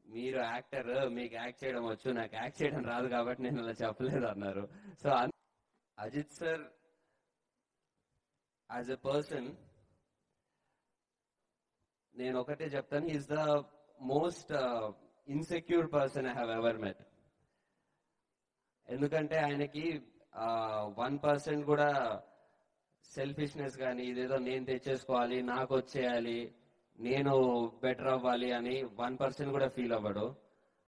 మీరు యాక్టర్ మీకు యాక్ట్ చేయడం వచ్చు నాకు యాక్ట్ చేయడం రాదు కాబట్టి నేను అలా చెప్పలేదు అన్నారు so Ajit sir as a person నేను ఒకటే చెప్తాను is the most insecure person I have ever met ఎందుకంటే ఆయనకి వన్ పర్సెంట్ కూడా సెల్ఫిష్నెస్ కానీ ఇదేదో నేను తెచ్చేసుకోవాలి నాకు వచ్చేయాలి నేను బెటర్ అవ్వాలి అని వన్ పర్సెంట్ కూడా ఫీల్ అవ్వడు